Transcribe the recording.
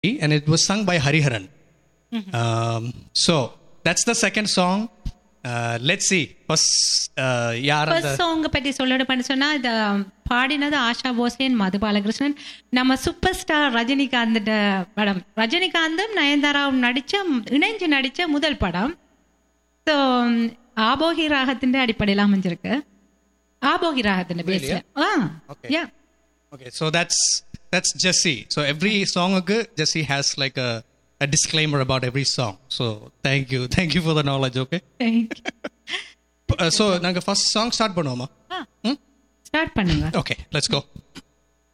and it was sung by Hariharan. Um, so that's the second song. Uh, let's see. First, uh, யார் அந்த first song பற்றி சொல்லணும்னு சொன்னா இது பாடினது ஆஷா போசேன் மது பாலகிருஷ்ணன் நம்ம சூப்பர் ஸ்டார் ரஜினிகாந்த் படம் ரஜினிகாந்தும் நயன்தாராவும் நடிச்ச இணைஞ்சு நடிச்ச முதல் படம் ஸோ ஆபோகி ராகத்தின் அடிப்படையில் அமைஞ்சிருக்கு ஆபோகி ராகத்தின் பேஸ்ல ஆ Okay. Yeah Okay, so that's that's Jesse. So every song ago, Jesse has like a, a disclaimer about every song. So thank you, thank you for the knowledge. Okay. Uh, so நாங்க first song start பண்ணுவோமா start பண்ணுங்க Okay, let's go.